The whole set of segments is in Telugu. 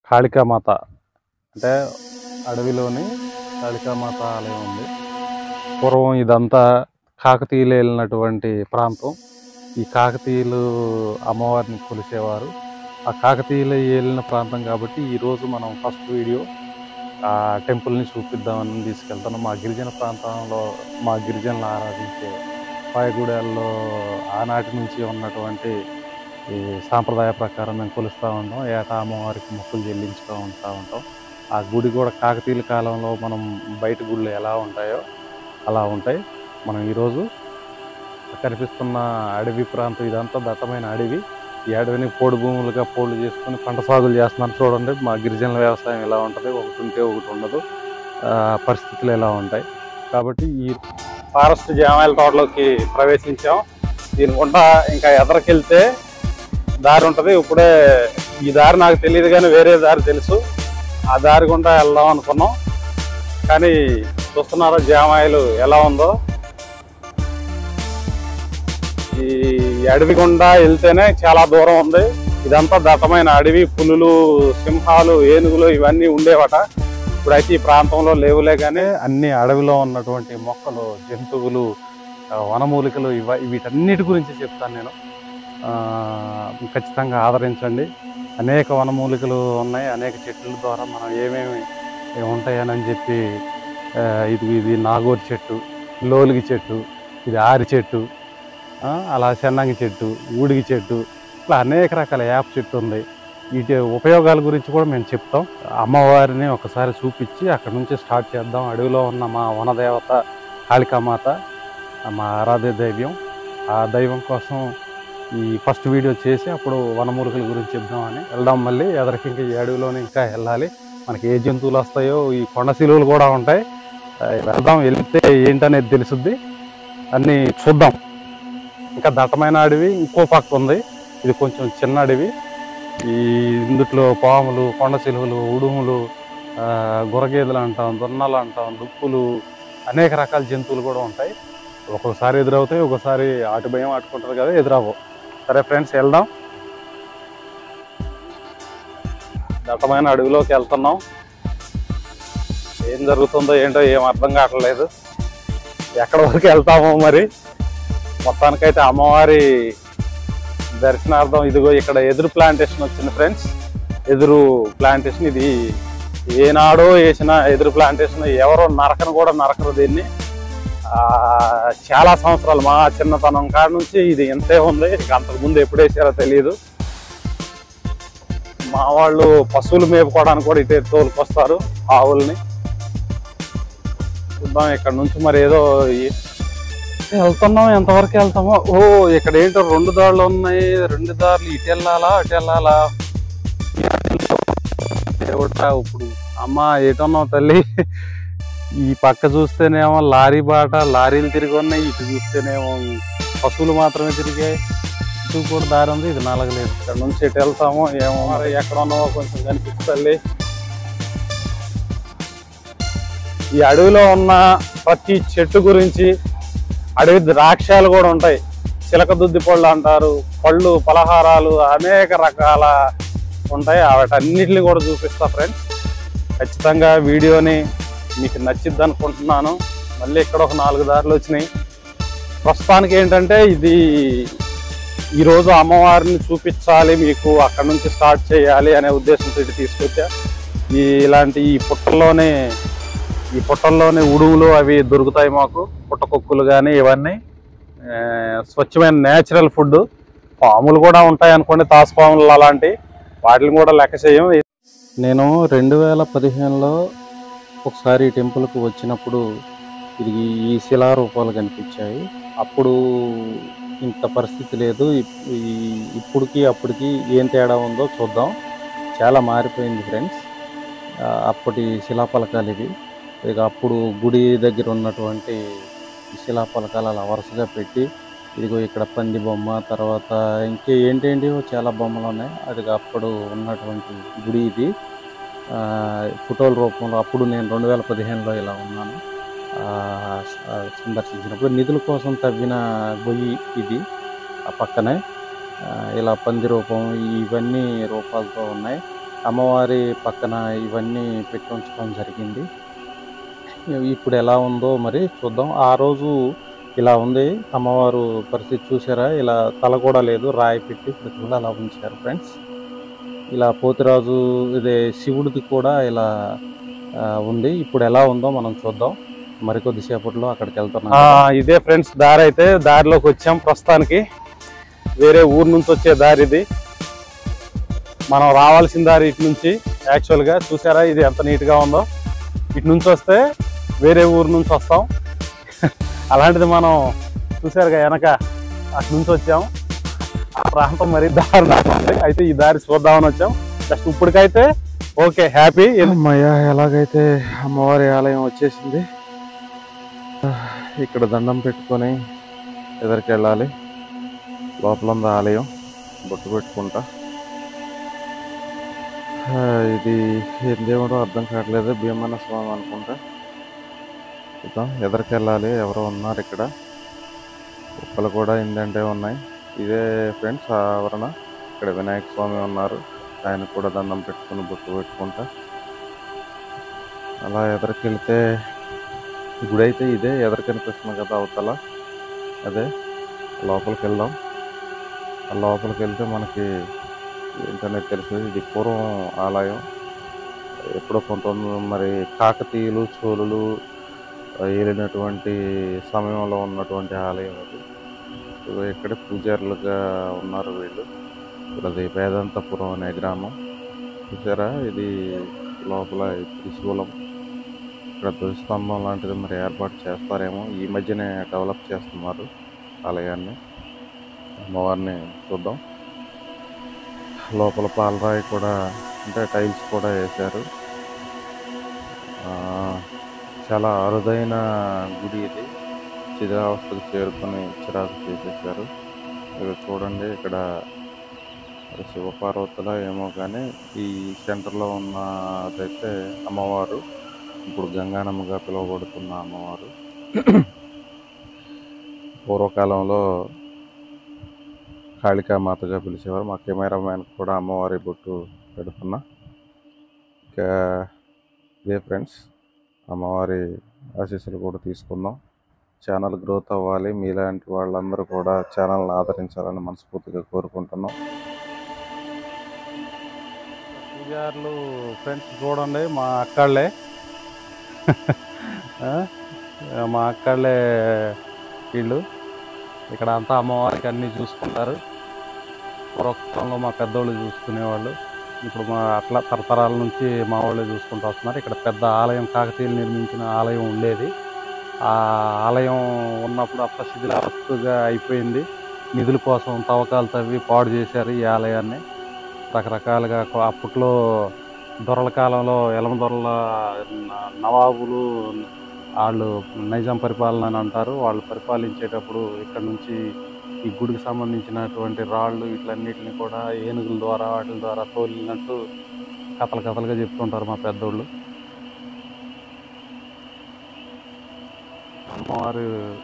కాళికామాత అంటే అడవిలోని కాళికామాత ఆలయం ఉంది పూర్వం ఇదంతా కాకతీయులు వెళ్ళినటువంటి ప్రాంతం ఈ కాకతీయులు అమ్మవారిని కొలిసేవారు ఆ కాకతీయులు వెళ్ళిన ప్రాంతం కాబట్టి ఈరోజు మనం ఫస్ట్ వీడియో ఆ టెంపుల్ని చూపిద్దామని తీసుకెళ్తాను మా గిరిజన ప్రాంతంలో మా గిరిజనులు ఆరాధించే పాయగూడెల్లో ఆనాటి నుంచి ఉన్నటువంటి ఈ సాంప్రదాయ ప్రకారం మేము కొలుస్తూ ఉంటాం ఏటా అమ్మవారికి మొక్కులు చెల్లించుతూ ఉంటా ఉంటాం ఆ గుడి కూడా కాకతీయుల కాలంలో మనం బయట గుళ్ళు ఎలా ఉంటాయో అలా ఉంటాయి మనం ఈరోజు కనిపిస్తున్న అడవి ప్రాంతం ఇదంతా దట్టమైన అడవి ఈ అడవిని పోడు భూములుగా పోడు చేసుకొని పంట సాగులు చేస్తున్నారు చూడండి మా గిరిజనుల వ్యవసాయం ఎలా ఉంటుంది ఒకటి ఉంటే ఒకటి ఉండదు ఆ, పరిస్థితులు ఎలా ఉంటాయి కాబట్టి ఈ ఫారెస్ట్ జామాయిల తోటలోకి ప్రవేశించాం దీని గుండా ఇంకా ఎదరికెళ్తే దారి ఉంటుంది ఇప్పుడే ఈ దారి నాకు తెలియదు కానీ వేరే దారి తెలుసు ఆ దారి గుండా వెళ్దాం అనుకున్నాం కానీ చూస్తున్నారా జామాయిలు ఎలా ఉందో ఈ అడవి గుండా వెళ్తేనే చాలా దూరం ఉంది ఇదంతా దట్టమైన అడవి పులులు సింహాలు ఏనుగులు ఇవన్నీ ఉండేవట ఇప్పుడైతే ఈ ప్రాంతంలో లేవులే కానీ అన్ని అడవిలో ఉన్నటువంటి మొక్కలు జంతువులు ఆ, వనమూలికలు ఇవ వీటన్నిటి గురించి చెప్తాను నేను ఆ, ఖచ్చితంగా ఆదరించండి అనేక వనమూలికలు ఉన్నాయి అనేక చెట్ల ద్వారా మనం ఏమేమి ఉంటాయని చెప్పి ఆ, ఇది ఇది నాగోరి చెట్టు లోలిగి చెట్టు ఇది ఆరి చెట్టు ఆ, అలా చెన్నంగి చెట్టు ఊడిగి చెట్టు ఇట్లా అనేక రకాల యాప్ చెట్టు ఉంది వీటి ఉపయోగాల గురించి కూడా మేము చెప్తాం అమ్మవారిని ఒకసారి చూపించి అక్కడ నుంచి స్టార్ట్ చేద్దాం అడవిలో ఉన్న మా వనదేవత కాళికామాత మా ఆరాధ్య దైవ్యం ఆ దైవం కోసం ఈ ఫస్ట్ వీడియో చేసి అప్పుడు వనమూలికల గురించి చెప్దామని వెళ్దాం మళ్ళీ ఎదరికి ఇంకా ఈ అడవిలోనే ఇంకా వెళ్ళాలి మనకి ఏ జంతువులు వస్తాయో ఈ కొండ శిలువలు కూడా ఉంటాయి ఆ, వెళ్దాం వెళ్తే ఏంటనేది తెలుసుద్ది అన్నీ చూద్దాం ఇంకా దట్టమైన అడవి ఇంకో పక్క ఉంది ఇది కొంచెం చిన్న అడవి ఈ ఇందుట్లో పాములు కొండ చిలువలు ఉడుములు ఆ, గుర్రగేదెలు అంటాం దున్నలు అంటాం దుప్పులు అనేక రకాల జంతువులు కూడా ఉంటాయి ఒక్కొక్కసారి ఎదురవుతాయి ఒక్కొక్కసారి ఆటు భయం ఆటుకుంటారు కదా ఎదురవ్వవు సరే ఫ్రెండ్స్ వెళ్దాం దట్టమైన అడవిలోకి వెళ్తున్నాం ఏం జరుగుతుందో ఏంటో ఏం అర్థం కావట్లేదు ఎక్కడ వరకు వెళ్తామో మరి మొత్తానికైతే అమ్మవారి దర్శనార్థం ఇదిగో ఇక్కడ ఎదురు ప్లాంటేషన్ వచ్చింది ఫ్రెండ్స్ ఎదురు ప్లాంటేషన్ ఇది ఏనాడో వేసిన ఎదురు ప్లాంటేషన్ ఎవరో నరకను కూడా నరకరు దీన్ని ఆ, చాలా సంవత్సరాలు మా చిన్నతనం కాడ నుంచి ఇది ఎంతే ఉంది ఇక అంతకు ముందు ఎప్పుడు వేసారో తెలియదు మా వాళ్ళు పశువులు మేపుకోవడానికి కూడా ఇటే తోలుకొస్తారు ఆవుల్ని చూద్దాం ఇక్కడ నుంచి మరి ఏదో ఈ- వెళ్తున్నాం ఎంతవరకు వెళ్తామో ఓ ఇక్కడ ఏంటో రెండు దారులు ఉన్నాయి రెండు దారులు ఇటు వెళ్ళాలా అటు వెళ్ళాలా దేవుడా ఇప్పుడు అమ్మ ఎటున్నావు తల్లి ఈ పక్క చూస్తేనేమో లారీ బాట లారీలు తిరిగి ఉన్నాయి ఇటు చూస్తేనేమో పశువులు మాత్రమే తిరిగాయి ఇటు కూడా దారి ఉంది ఇది నలగలేదు ఇక్కడ నుంచి ఎటు వెళ్తామో ఏమో మరి ఎక్కడ ఉన్నావో కొంచెం కనిపిస్తుంది ఈ అడవిలో ఉన్న ప్రతి చెట్టు గురించి అడవి ద్రాక్షాలు కూడా ఉంటాయి చిలక దుద్ది పళ్ళు అంటారు పళ్ళు పలహారాలు అనేక రకాల ఉంటాయి వాటన్నిటిని కూడా చూపిస్తా ఫ్రెండ్స్ ఖచ్చితంగా వీడియోని మీకు నచ్చిద్ది అనుకుంటున్నాను మళ్ళీ ఇక్కడ ఒక నాలుగు దారులు వచ్చినాయి ప్రస్తుతానికి ఏంటంటే ఇది ఈరోజు అమ్మవారిని చూపించాలి మీకు అక్కడ నుంచి స్టార్ట్ చేయాలి అనే ఉద్దేశంతో ఇది తీసుకొచ్చా ఈ ఇలాంటి ఈ పుట్టల్లోనే ఈ పుట్టల్లోనే ఉడువులు అవి దొరుకుతాయి మాకు పుట్టకొక్కులు కానీ ఇవన్నీ ఆ, స్వచ్ఛమైన నేచురల్ ఫుడ్ పాములు కూడా ఉంటాయి అనుకోండి తాసు పాములు అలాంటి వాటిని కూడా లెక్క చేయం నేను రెండు వేల పదిహేనులో ఒకసారి ఈ టెంపుల్కి వచ్చినప్పుడు ఇది ఈ శిలారూపాలు కనిపించాయి అప్పుడు ఇంత పరిస్థితి లేదు ఇప్- ఈ- ఇప్పుడుకి అప్పటికి ఏం తేడా ఉందో చూద్దాం చాలా మారిపోయింది ఫ్రెండ్స్ అప్పటి శిలాపలకాలు ఇవి ఇక అప్పుడు గుడి దగ్గర ఉన్నటువంటి ఈ శిలాపలకాలు అలా వరుసగా పెట్టి ఇదిగో ఇక్కడ పంది బొమ్మ తర్వాత ఇంకే ఏంటేంటివో చాలా బొమ్మలు ఉన్నాయి అది అప్పుడు ఉన్నటువంటి గుడి ఇది ఆ, ఫోటోల రూపంలో అప్పుడు నేను రెండు వేల పదిహేనులో ఇలా ఉన్నాను ఆ, ఆ, సందర్శించినప్పుడు నిధుల కోసం తవ్విన గొయ్యి ఇది ఆ పక్కనే ఆ, ఇలా పంది రూపం ఇవన్నీ రూపాలతో ఉన్నాయి అమ్మవారి పక్కన ఇవన్నీ పెట్టి ఉంచడం జరిగింది ఇప్పుడు ఎలా ఉందో మరి చూద్దాం ఆ రోజు ఇలా ఉంది అమ్మవారు పరిస్థితి చూసారా ఇలా తల కూడా లేదు రాయి పెట్టి ప్రతిమలు అలా ఉంచారు ఫ్రెండ్స్ ఇలా పోతిరాజు ఇదే శివుడిది కూడా ఇలా ఆ, ఉంది ఇప్పుడు ఎలా ఉందో మనం చూద్దాం మరికొద్ది సేపట్లో అక్కడికి వెళ్తున్నాం ఇదే ఫ్రెండ్స్ దారి అయితే దారిలోకి వచ్చాం ప్రస్తుతానికి వేరే ఊరు నుంచి వచ్చే దారి ఇది మనం రావాల్సిన దారి ఇటు నుంచి యాక్చువల్గా చూసారా ఇది ఎంత నీట్గా ఉందో ఇటు నుంచి వస్తే వేరే ఊరు నుంచి వస్తాం అలాంటిది మనం చూసారుగా వెనక అటు నుంచి వచ్చాం ఆ ప్రాంతం మరి దారుణంగా ఉంది అయితే ఈ దారి చూద్దామని వచ్చాం జస్ట్ ఇప్పటికైతే ఓకే హ్యాపీ అమ్మయ్య ఎలాగైతే అమ్మవారి ఆలయం వచ్చేసింది ఇక్కడ దండం పెట్టుకొని ఎదరికి వెళ్ళాలి లోపల ఉంది ఆలయం బొట్టు పెట్టుకుంటా ఆ, ఇది ఏం దేవుడో అర్థం కావట్లేదు భీమన్న స్వామి అనుకుంటా చూద్దాం ఎదరికి వెళ్ళాలి ఎవరో ఉన్నారు ఇక్కడ కుక్కలు కూడా ఏంటంటే ఉన్నాయి ఇదే ఫ్రెండ్స్ ఆవరణ ఇక్కడ వినాయక స్వామి ఉన్నారు ఆయన కూడా దండం పెట్టుకుని బొట్టు పెట్టుకుంటా అలా ఎదరికి వెళ్తే గుడి అయితే ఇదే ఎదరు కనిపిస్తుంది కదా అవతల అదే లోపలికి వెళ్దాం ఆ లోపలికి వెళ్తే మనకి ఏంటనేది తెలుసు ఇది పూర్వం ఆలయం ఎప్పుడో పంతొమ్మిది మరి కాకతీయులు చోళులు ఆ, ఏలినటువంటి సమయంలో ఉన్నటువంటి ఆలయం అది ఇదిగో ఇక్కడ పూజారులుగా ఉన్నారు వీళ్ళు వీళ్ళది వేదాంతపురం అనే గ్రామం చూసారా ఇది లోపల ఈ త్రిశూలం ఇక్కడ ధ్వజస్తంభం లాంటిది మరి ఏర్పాటు చేస్తారేమో ఈ మధ్యనే డెవలప్ చేస్తున్నారు ఆలయాన్ని అమ్మవారిని చూద్దాం లోపల పాలరాయి కూడా అంటే టైల్స్ కూడా వేశారు ఆ, చాలా అరుదైన గుడి ఇది శిథిలావస్థకు చేరుకొని చిరాకు చేసేసారు ఇక్కడ చూడండి ఇక్కడ మరి శివపార్వతుల ఏమో కానీ ఈ సెంటర్లో ఉన్న అదైతే అమ్మవారు ఇప్పుడు గంగానమ్మగా పిలువబడుతున్న అమ్మవారు పూర్వకాలంలో కాళికామాతగా పిలిచేవారు మా కెమెరా మ్యాన్ కూడా అమ్మవారి బొట్టు పెడుతున్నా ఇంకా ఇదే ఫ్రెండ్స్ అమ్మవారి ఆశీస్సులు కూడా తీసుకుందాం ఛానల్ గ్రోత్ అవ్వాలి మీలాంటి వాళ్ళందరూ కూడా ఛానల్ని ఆదరించాలని మనస్ఫూర్తిగా కోరుకుంటున్నాం పూజారులు ఫ్రెండ్స్ చూడండి మా అక్కళ్ళే ఆ? మా అక్కళ్ళే వీళ్ళు ఇక్కడ అంతా అమ్మవారికి అన్నీ చూసుకుంటారు పూర్వకాలంలో మా పెద్దోళ్ళు చూసుకునేవాళ్ళు ఇప్పుడు మా అట్లా తరతరాల నుంచి మా వాళ్ళే చూసుకుంటూ వస్తున్నారు ఇక్కడ పెద్ద ఆలయం కాకతీయులు నిర్మించిన ఆలయం ఉండేది ఆ ఆలయం ఉన్నప్పుడు అప్ప శిథిలావస్థగా అయిపోయింది నిధుల కోసం తవ్వకాలు తవ్వి పాడు చేశారు ఈ ఆలయాన్ని రకరకాలుగా కొ- అప్పట్లో దొరల కాలంలో ఎలమ దొరల న- నవాబులు వాళ్ళు నైజాం పరిపాలన అని అంటారు వాళ్ళు పరిపాలించేటప్పుడు ఇక్కడ నుంచి ఈ గుడికి సంబంధించినటువంటి రాళ్ళు ఇట్లన్నిటిని కూడా ఏనుగుల ద్వారా వాటి ద్వారా తోలినట్టు కథలు కథలుగా చెప్తుంటారు మా పెద్దోళ్ళు అమ్మవారు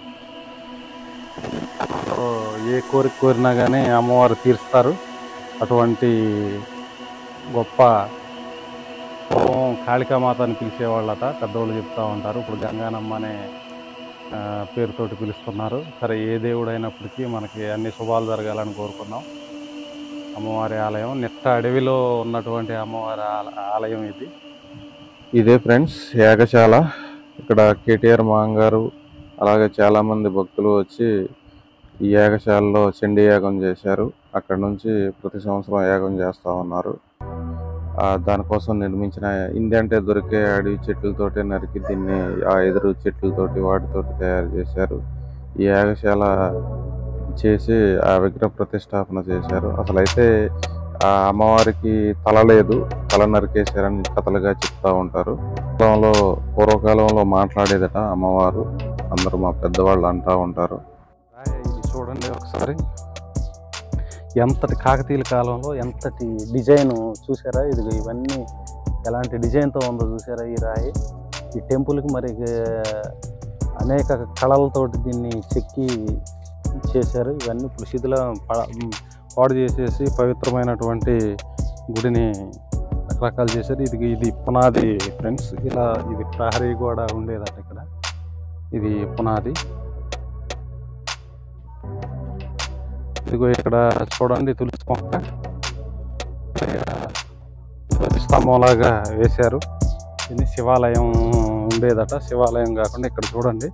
ఓ, ఏ కోరిక కోరినా కానీ అమ్మవారు తీరుస్తారు అటువంటి గొప్ప పూర్వం కాళికామాత అని పిలిచేవాళ్ళట పెద్దవాళ్ళు చెప్తా ఉంటారు ఇప్పుడు గంగానమ్మ అనే ఆ, పేరుతోటి పిలుస్తున్నారు సరే ఏ దేవుడు అయినప్పటికీ మనకి అన్ని శుభాలు జరగాలని కోరుకుందాం అమ్మవారి ఆలయం నిట్ట అడవిలో ఉన్నటువంటి అమ్మవారి ఆల- ఆలయం ఇది ఇదే ఫ్రెండ్స్ యాగశాల ఇక్కడ కేటీఆర్ మాంగారు అలాగే చాలామంది భక్తులు వచ్చి ఈ యాగశాలలో చండీ యాగం చేశారు అక్కడ నుంచి ప్రతి సంవత్సరం యాగం చేస్తూ ఉన్నారు ఆ దానికోసం నిర్మించిన ఇంది అంటే దొరికే అడవి చెట్లతోటి నరికి దీన్ని ఆ ఎదురు చెట్లతోటి వాటితోటి తయారు చేశారు ఈ యాగశాల చేసి ఆ విగ్రహ ప్రతిష్టాపన చేశారు అసలు అయితే ఆ అమ్మవారికి తల లేదు తల నరికేశారని కథలుగా చెప్తా ఉంటారు పూర్వంలో పూర్వకాలంలో మాట్లాడేదట అమ్మవారు అందరూ మా పెద్దవాళ్ళు అంటా ఉంటారు ఇది చూడండి ఒకసారి ఎంతటి కాకతీయుల కాలంలో ఎంతటి డిజైన్ చూసారా ఇది ఇవన్నీ ఎలాంటి డిజైన్తో ఉందో చూసారా ఈ రాయి ఈ టెంపుల్కి మరి ఏ, అనేక కళలతోటి దీన్ని చెక్కి చేశారు ఇవన్నీ ఇప్పుడు శిథిల ప- పాడు చేసేసి పవిత్రమైనటువంటి గుడిని రకరకాలు చేశారు ఇది ఇది పునాది ఫ్రెండ్స్ ఇలా ఇది ప్రహరీ కూడా ఉండేదట ఇక్కడ ఇది పునాది ఇదిగో ఇక్కడ చూడండి తులసి మొక్క తులసి స్తంభంలాగా వేశారు ఇది శివాలయం ఉండేదట శివాలయం కాకుండా ఇక్కడ చూడండి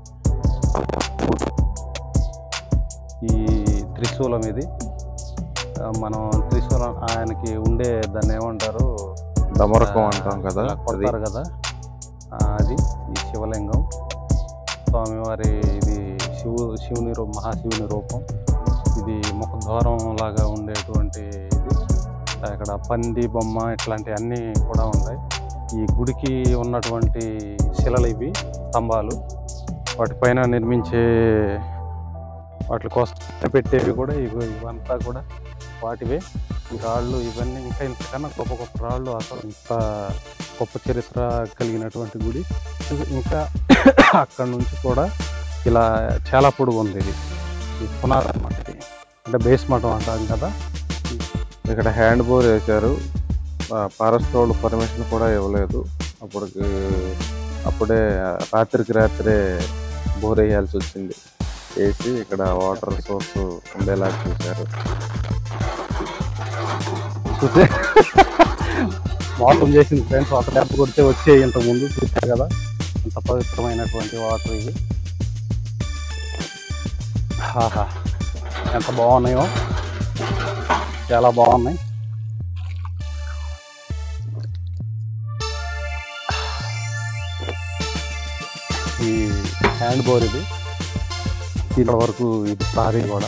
ఈ త్రిశూలం ఇది ఆ, మనం త్రిశూలం ఆయనకి ఉండే దాన్ని ఏమంటారు డమరకం అంటాం కదా ఇలా అది కొడతారు కదా ఆ, అది ఈ శివలింగం స్వామివారి ఇది శివు శివుని రూపం మహాశివుని రూపం ఇది ముఖద్వారం లాగా ఉండేటువంటి ఇది ఇక్కడ పంది బొమ్మ ఇట్లాంటి అన్నీ కూడా ఉన్నాయి ఈ గుడికి ఉన్నటువంటి శిలలు ఇవి స్తంభాలు వాటిపైన నిర్మించే వాటి కోసం పెట్టేవి కూడా ఇవి ఇవంతా కూడా వాటివే ఈ రాళ్ళు ఇవన్నీ ఇంకా ఇంతకన్నా గొప్ప గొప్ప రాళ్ళు అసలు ఇంత గొప్ప చరిత్ర కలిగినటువంటి గుడి ఇంకా అక్కడ నుంచి కూడా ఇలా చాలా పొడుగు ఉంది ఇది ఈ పునాది అన్నమాట ఇది అంటే బేస్ మఠం అంటాం కదా ఇక్కడ హ్యాండ్ బోర్ వేశారు ఫారెస్ట్ వాళ్ళు పర్మిషన్ కూడా ఇవ్వలేదు అప్పటికి అప్పుడే రాత్రికి రాత్రే బోర్ వేయాల్సి వచ్చింది వేసి ఇక్కడ వాటర్ సోర్స్ ఉండేలా చూశారు చూస్తే మోసం చేసింది ఫ్రెండ్స్ ఒక దెబ్బ కొడితే వచ్చే ఇంతకు ముందు చూశారు కదా ఇంత పవిత్రమైనటువంటి వాటర్ ఇవి ఆహా ఎంత బాగున్నాయో చాలా బాగున్నాయి ఈ హ్యాండ్ బోర్ ఇది ఇక్కడ వరకు ఇది ప్రారీ కూడా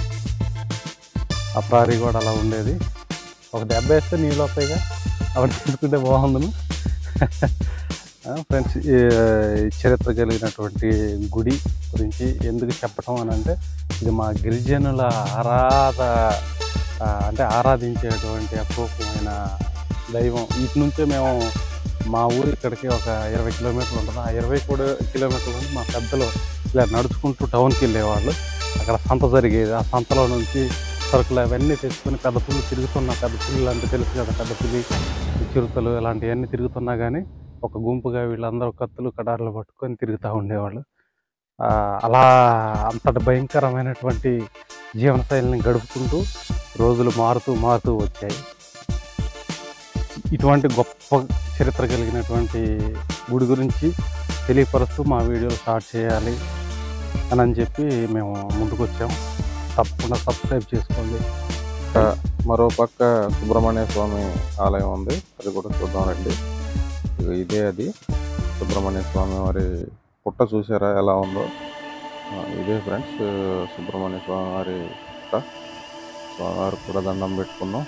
ఆ ప్రారీ కూడా అలా ఉండేది ఒక దెబ్బ వేస్తే నీళ్ళు వస్తాయిగా అప్పుడు తీసుకుంటే బాగుండును ఫ్రెండ్స్ ఈ చరిత్ర కలిగినటువంటి గుడి గురించి ఎందుకు చెప్పటం అని అంటే ఇది మా గిరిజనుల ఆరాధ ఆ, అంటే ఆరాధించేటువంటి అపూర్వమైన దైవం ఇటు నుంచే మేము మా ఊరు ఇక్కడికి ఒక ఇరవై కిలోమీటర్లు ఉంటుంది ఆ ఇరవై కూడా కిలోమీటర్ల నుంచి మా పెద్దలు ఇలా నడుచుకుంటూ టౌన్కి వెళ్ళేవాళ్ళు అక్కడ సంత జరిగేది ఆ సంతలో నుంచి సరుకులు అవన్నీ తెచ్చుకొని పెద్ద పుల్లు తిరుగుతున్నా పెద్ద పుల్లు అంటే తెలుసు కదా పెద్ద పులి చిరుతలు ఇలాంటివన్నీ తిరుగుతున్నా కానీ ఒక గుంపుగా వీళ్ళందరూ కత్తులు కడార్లు పట్టుకొని తిరుగుతూ ఉండేవాళ్ళు ఆ, అలా అంతటి భయంకరమైనటువంటి జీవనశైలిని గడుపుకుంటూ రోజులు మారుతూ మారుతూ వచ్చాయి ఇటువంటి గొప్ప చరిత్ర కలిగినటువంటి గుడి గురించి తెలియపరుస్తూ మా వీడియోలు స్టార్ట్ చేయాలి అని అని చెప్పి మేము ముందుకు వచ్చాం తప్పకుండా సబ్స్క్రైబ్ చేసుకోండి మరో పక్క సుబ్రహ్మణ్య స్వామి ఆలయం ఉంది అది కూడా చూద్దాం రండి ఇగో ఇదే అది సుబ్రహ్మణ్య స్వామి వారి పుట్ట చూసారా ఎలా ఉందో ఆ, ఇదే ఫ్రెండ్స్ సుబ్రహ్మణ్య స్వామి వారి పుట్ట స్వామివారికి కూడా దండం పెట్టుకున్నాం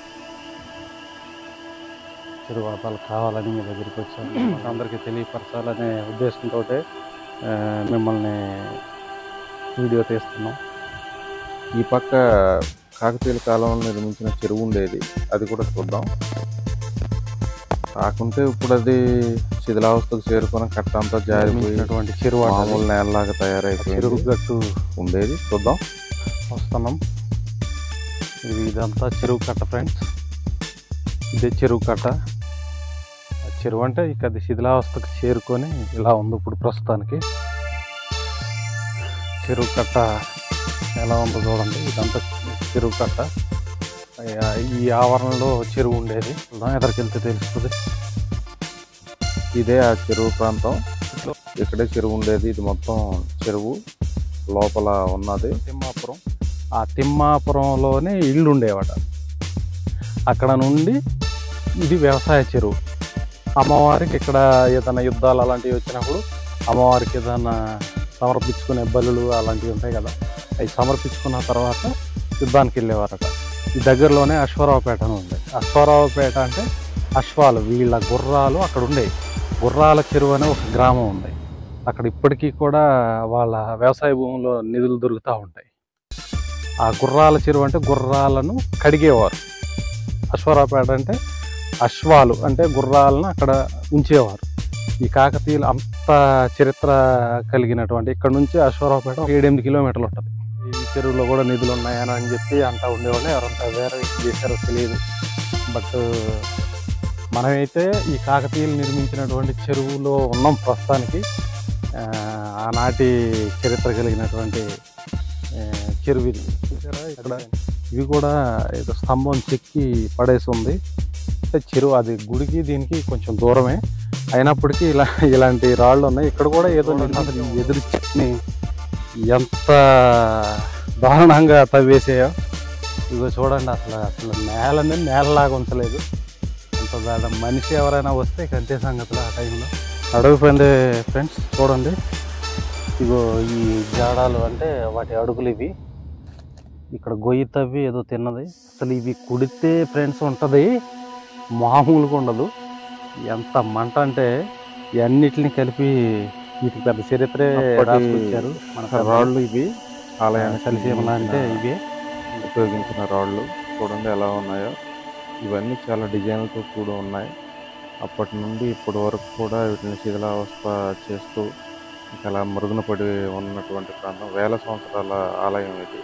చిరువాతాలు కావాలని మీ దగ్గరికి వచ్చాను అందరికీ తెలియపరచాలనే ఉద్దేశంతో మిమ్మల్ని వీడియో తీస్తున్నాం ఈ పక్క కాకతీయుల కాలంలో నిర్మించిన చెరువు ఉండేది అది కూడా చూద్దాం కాకుంటే ఇప్పుడు అది శిథిలావస్థకు చేరుకుని కట్ట అంతా జారిపోయి నిర్మించినటువంటి చెరువు మామూలు నేలలాగా చెరువు తయారైపోయింది గట్టు ఉండేది చూద్దాం వస్తున్నాం ఇది ఇదంతా చెరువు కట్ట ఫ్రెండ్స్ ఇదే చెరువు కట్ట ఆ చెరువు అంటే ఇక అది శిథిలావస్థకు చేరుకొని ఇలా ఉంది ఇప్పుడు ప్రస్తుతానికి చెరువు కట్ట ఎలా ఉందో చూడండి ఇదంతా చెరువు కట్ట ఆ, ఈ ఆవరణలో చెరువు ఉండేది చూద్దాం ఎదరికెళ్తే తెలుస్తుంది ఇదే ఆ చెరువు ప్రాంతం ఇక్కడే చెరువు ఉండేది ఇది మొత్తం చెరువు లోపల ఉన్నది తిమ్మాపురం ఆ తిమ్మాపురంలోనే ఇల్లు ఉండేవాట అక్కడ నుండి ఇది వ్యవసాయ చెరువు అమ్మవారికి ఇక్కడ ఏదైనా యుద్ధాలు అలాంటివి వచ్చినప్పుడు అమ్మవారికి ఏదైనా సమర్పించుకునే బలులు అలాంటివి ఉంటాయి కదా అవి సమర్పించుకున్న తర్వాత యుద్ధానికి వెళ్ళేవారట ఈ దగ్గరలోనే అశ్వరావుపేట అని ఉంది అశ్వరావుపేట అంటే అశ్వాలు వీళ్ళ గుర్రాలు అక్కడ ఉండేవి గుర్రాల చెరువు అనే ఒక గ్రామం ఉంది అక్కడ ఇప్పటికీ కూడా వాళ్ళ వ్యవసాయ భూముల్లో నిధులు దొరుకుతూ ఉంటాయి ఆ గుర్రాల చెరువు అంటే గుర్రాలను కడిగేవారు అశ్వరావుపేట అంటే అశ్వాలు అంటే గుర్రాలను అక్కడ ఉంచేవారు ఈ కాకతీయులు అంత చరిత్ర కలిగినటువంటి ఇక్కడ నుంచి అశ్వరావుపేట ఒక ఏడెనిమిది కిలోమీటర్లు ఉంటుంది ఈ చెరువులో కూడా నిధులు ఉన్నాయని అని చెప్పి అంటా ఉండేవాళ్ళు ఎవరంతా వేరే చేశారో తెలియదు బట్ మనమైతే ఈ కాకతీయులు నిర్మించినటువంటి చెరువులో ఉన్నాం ప్రస్తుతానికి ఆ, ఆనాటి చరిత్ర కలిగినటువంటి ఆ, చెరువు ఇది చూసారా ఇక్కడ ఇవి కూడా ఏదో స్తంభం చెక్కి పడేసి ఉంది అంటే చెరువు అది గుడికి దీనికి కొంచెం దూరమే అయినప్పటికీ ఇలా ఇలాంటి రాళ్ళు ఉన్నాయి ఇక్కడ కూడా ఏదో నేను అసలు ఈ ఎదురు చెట్ని ఎంత దారుణంగా తవ్వేసాయో ఇగో చూడండి అసలు అసలు నేలని నేలలాగా ఉంచలేదు అంత దాడ మనిషి ఎవరైనా వస్తే ఇక అంతే సంగతులు ఆ టైంలో అడుగు పొందే ఫ్రెండ్స్ చూడండి ఇగో ఈ జాడాలు అంటే వాటి అడుగులు ఇవి ఇక్కడ గొయ్యి తవ్వి ఏదో తిన్నది అసలు ఇవి కుడితే ఫ్రెండ్స్ ఉంటుంది మామూలుగా ఉండదు ఎంత మంట అంటే ఇవన్నిటిని కలిపి వీటికి పెద్ద చరిత్రే అప్పటి రాసుకొచ్చారు మన రాళ్ళు ఇవి ఆలయానికి కలిసేమలా అంటే ఇవే ఉపయోగించిన రాళ్ళు చూడండి ఎలా ఉన్నాయో ఇవన్నీ చాలా డిజైన్లతో కూడా ఉన్నాయి అప్పటి నుండి ఇప్పటి వరకు కూడా వీటిని శిథిలావస్థ చేస్తూ ఇంకా అలా మరుగున పడి ఉన్నటువంటి ప్రాంతం వేల సంవత్సరాల ఆలయం ఇది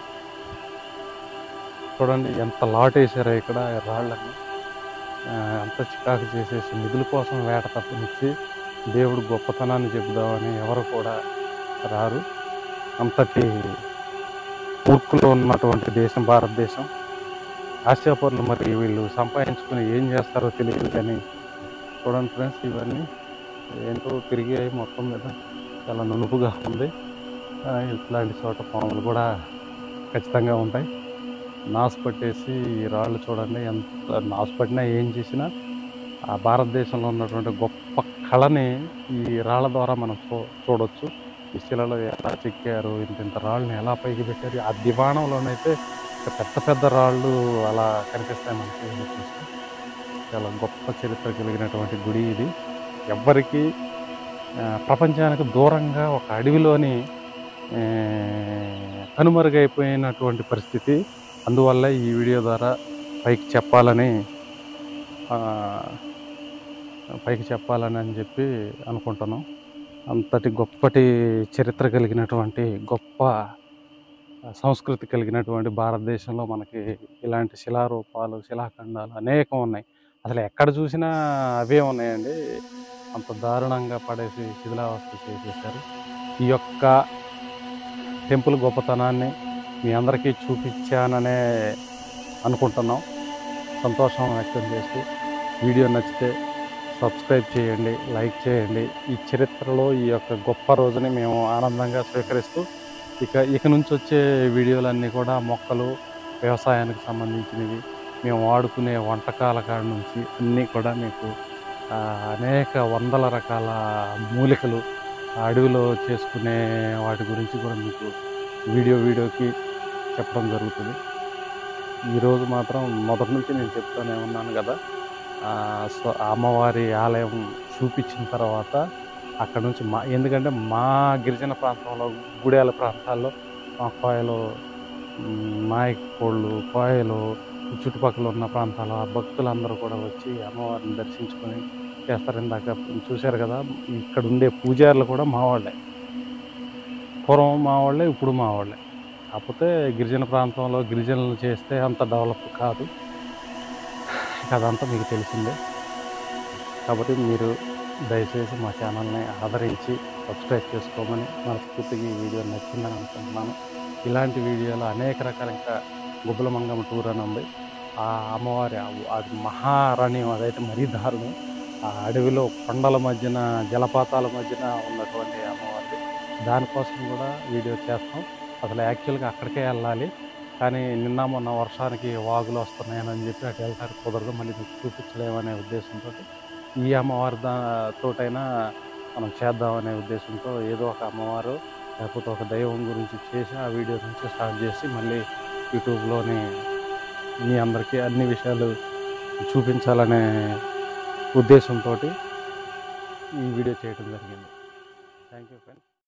చూడండి ఎంత లాట్ వేసారో ఇక్కడ ఈ రాళ్ళని ఆ, ఎంత చికాకు చేసేసి నిధుల కోసం వేట తప్పనిచ్చి దేవుడు గొప్పతనాన్ని చెబుదామని ఎవరు కూడా రారు అంతటి మూర్ఖులో ఉన్నటువంటి దేశం భారతదేశం ఆసియాపూర్లు మరి వీళ్ళు సంపాదించుకుని ఏం చేస్తారో తెలియదు కానీ చూడండి ఫ్రెండ్స్ ఇవన్నీ ఏంటో తిరిగి మొత్తం మీద చాలా నునుపుగా ఉంది ఆ, ఇట్లాంటి చోట పాములు కూడా ఖచ్చితంగా ఉంటాయి నాసు పట్టేసి ఈ రాళ్ళు చూడండి ఎంత నాసు పట్టినా ఏం చేసినా ఆ భారతదేశంలో ఉన్నటువంటి గొప్ప కళని ఈ రాళ్ళ ద్వారా మనం చూ చూడొచ్చు ఈ శిలలో ఎలా చెక్కారు ఇంత ఇంత రాళ్ళని ఎలా పైకి పెట్టారు ఆ దివాణంలోనైతే ఇంకా పెద్ద పెద్ద రాళ్ళు అలా కనిపిస్తాయి మనకి చూస్తే చాలా గొప్ప చరిత్ర కలిగినటువంటి గుడి ఇది ఎవ్వరికి ఆ, ప్రపంచానికి దూరంగా ఒక అడవిలోని ఆ, కనుమరుగైపోయినటువంటి పరిస్థితి అందువల్ల ఈ వీడియో ద్వారా పైకి చెప్పాలని ఆ, పైకి చెప్పాలని అని చెప్పి అనుకుంటున్నాం అంతటి గొప్పటి చరిత్ర కలిగినటువంటి గొప్ప సంస్కృతి కలిగినటువంటి భారతదేశంలో మనకి ఇలాంటి శిలారూపాలు శిలాఖండాలు అనేకం ఉన్నాయి అసలు ఎక్కడ చూసినా అవే ఉన్నాయండి అంత దారుణంగా పడేసి శిథిలావస్థ చేసేసారు ఈ యొక్క టెంపుల్ గొప్పతనాన్ని మీ అందరికీ చూపించాననే అనుకుంటున్నాం సంతోషం వ్యక్తం చేస్తూ వీడియో నచ్చితే సబ్స్క్రైబ్ చేయండి లైక్ చేయండి ఈ చరిత్రలో ఈ యొక్క గొప్ప రోజుని మేము ఆనందంగా స్వీకరిస్తూ ఇక ఇక నుంచి వచ్చే వీడియోలన్నీ కూడా మొక్కలు వ్యవసాయానికి సంబంధించినవి మేము వాడుకునే వంటకాల కాడ నుంచి అన్నీ కూడా మీకు ఆ, అనేక వందల రకాల మూలికలు ఆ అడవిలో చేసుకునే వాటి గురించి కూడా మీకు వీడియో వీడియోకి చెప్పడం జరుగుతుంది ఈరోజు మాత్రం మొదటి నుంచి నేను చెప్తానే ఉన్నాను కదా ఆ, సో ఆ అమ్మవారి ఆలయం చూపించిన తర్వాత అక్కడ నుంచి మా ఎందుకంటే మా గిరిజన ప్రాంతంలో గుడేల ప్రాంతాల్లో మా కోయలు మ్, నాయకోళ్ళు కోయలు ఈ చుట్టుపక్కల ఉన్న ప్రాంతాల భక్తులందరూ కూడా వచ్చి అమ్మవారిని దర్శించుకొని చేస్తారు ఇందాక చూశారు కదా ఇక్కడ ఉండే పూజారులు కూడా మా వాళ్ళే పూర్వం మా వాళ్ళే ఇప్పుడు మా వాళ్ళే కాకపోతే గిరిజన ప్రాంతంలో గిరిజనులు చేస్తే అంత డెవలప్ కాదు ఇక అదంతా మీకు తెలిసిందే కాబట్టి మీరు దయచేసి మా ఛానల్ని ఆదరించి సబ్స్క్రైబ్ చేసుకోమని మనస్ఫూర్తిగా ఈ వీడియో నచ్చిందని అనుకుంటున్నాను ఇలాంటి వీడియోలు అనేక రకాల ఇంకా గుబ్బల మంగమ్మ టూర్ అని ఉంది ఆ అమ్మవారి ఆ- అది మహారణ్యం అదైతే మరీ దారుణం ఆ అడవిలో కొండల మధ్యన జలపాతాల మధ్యన ఉన్నటువంటి అమ్మవారి దానికోసం కూడా వీడియో చేస్తాం అసలు యాక్చువల్గా అక్కడికే వెళ్ళాలి కానీ నిన్న మొన్న వర్షానికి వాగులు వస్తున్నాయని చెప్పి అటు వెళ్తానికి కుదరదు మళ్ళీ మీకు చూపించలేమనే ఉద్దేశంతో ఈ అమ్మవారి దా తోటైనా మనం చేద్దామనే ఉద్దేశంతో ఏదో ఒక అమ్మవారు లేకపోతే ఒక దైవం గురించి చేసి ఆ వీడియో నుంచి స్టార్ట్ చేసి మళ్ళీ యూట్యూబ్లోని మీ అందరికీ అన్ని విషయాలు చూపించాలనే ఉద్దేశంతో ఈ వీడియో చేయడం జరిగింది థ్యాంక్ యూ ఫ్రెండ్స్